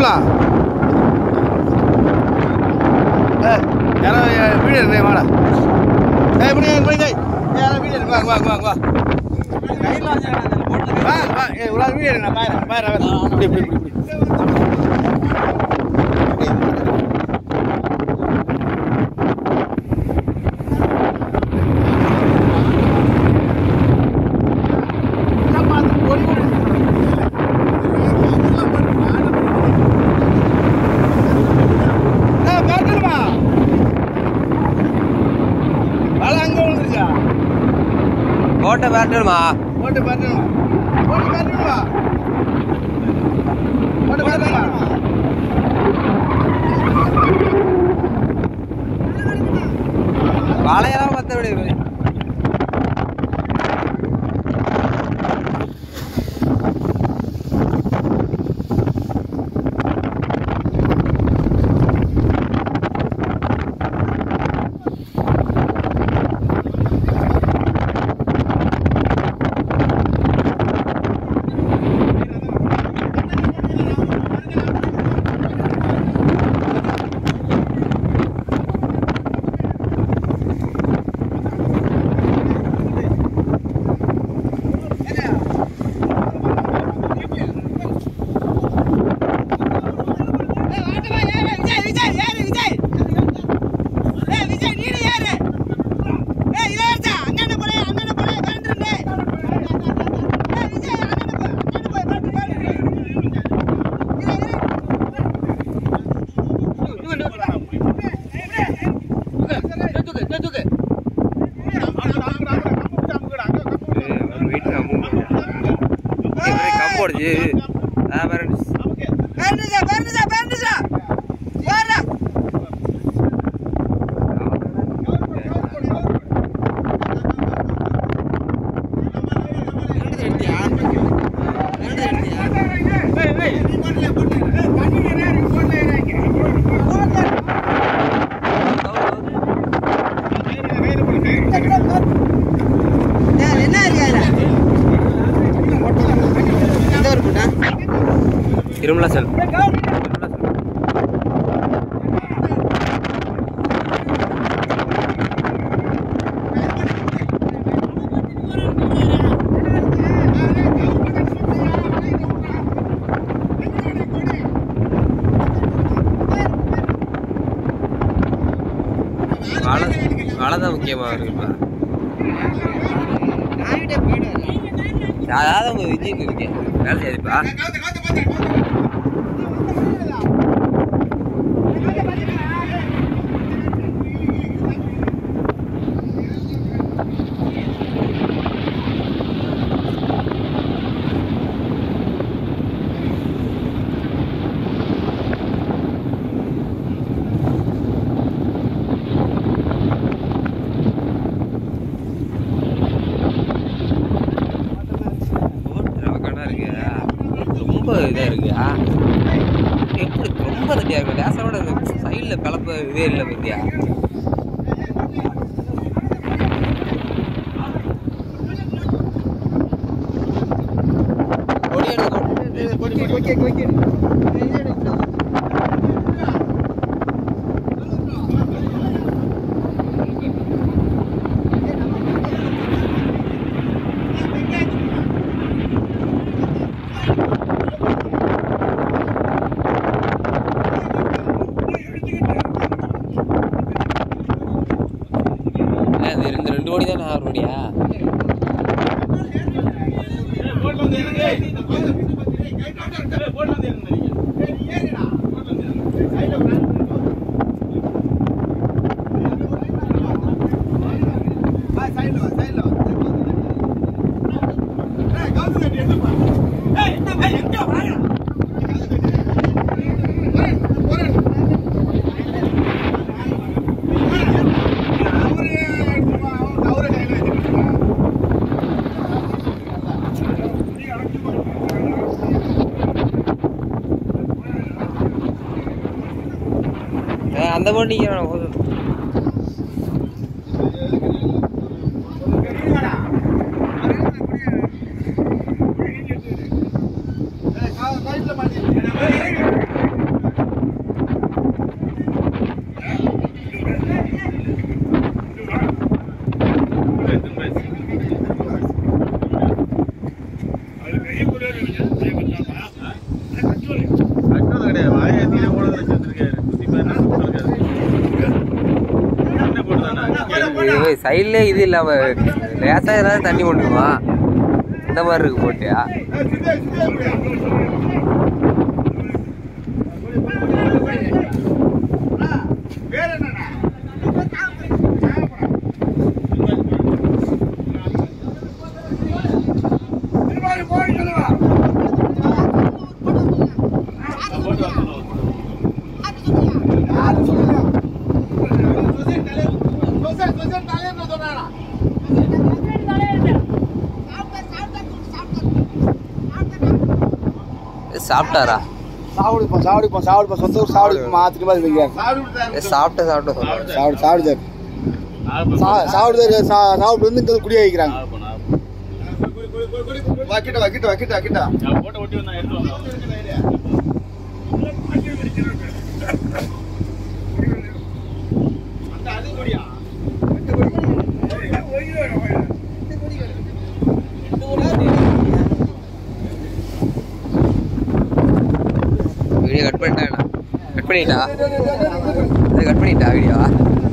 பேட்டணுமா ஏ யாரோ வீடு இருக்கு வாடா ஏய் இப்படி இப்படி டேய் யாரோ வீடு இருக்கு வாங்க வாங்க வாங்க வா வா வா ஏய் ஒரு வீடு இருக்கு நான் பாரு பாரு இப்படி இப்படி இப்படி இப்படி ஏய், பேட்டணுமா? வலை அங்க விழுந்துருச்சா? கோட்டை பேட்டணுமா போட்டு பேட்டணுமா? போட்டு பேட்டணுமா? போட்டு பேட்டணுமா? வலையெல்லாம் மற்றபடி வீட்டில் கம்பு உடச்சி வேறு திருமலா செல் வலை வலை தான் முக்கியமாக இருக்குப்பா அதாவது உங்க விஜய்க்கு இருக்கு வேலை செய்யுதுப்பா ரவக்கானா இருக்கு ரொம்ப இதாக இருக்கு எப்படி ரொம்ப தட்டியாக இருக்கு லேசரோட சைடில் கலப்பு இதே இல்லை பத்தியா அது ரெண்டு ரெண்டு கோடி தானே ஆறு கோடியா அந்த போட்டு நிற்கிறேன் ஏய் சைட்லே இது இல்லாம லேசா ஏதாவது தண்ணி கொண்டுருமா இந்த மாதிரி இருக்கு போட்டியா ஏய், சாப்பிட்டாரா சாப்பிடுப்போம் சாப்பிடுப்போம் சாப்பிடுப்போம் சொந்த ஊர் சாப்பிடுப்போம் மாத்துக்கு மாதிரி வைக்கிறாங்க ஏய், சாப்பிட்ட சாப்பிட்ட சொல்லுவாங்க சாப்பிடு சாப்பிடுதாரு சா- சாப்பிடுதாரு சா- சாப்பிட்டு வந்து இங்க குடிய வைக்கிறாங்க வக்கிட்ட வக்கிட்ட வக்கிட்ட வக்கிட்ட வீடியோ கட் பண்ணிட்டாண்ணா கட் பண்ணிட்டா இது கட் பண்ணிட்டா வீடியோ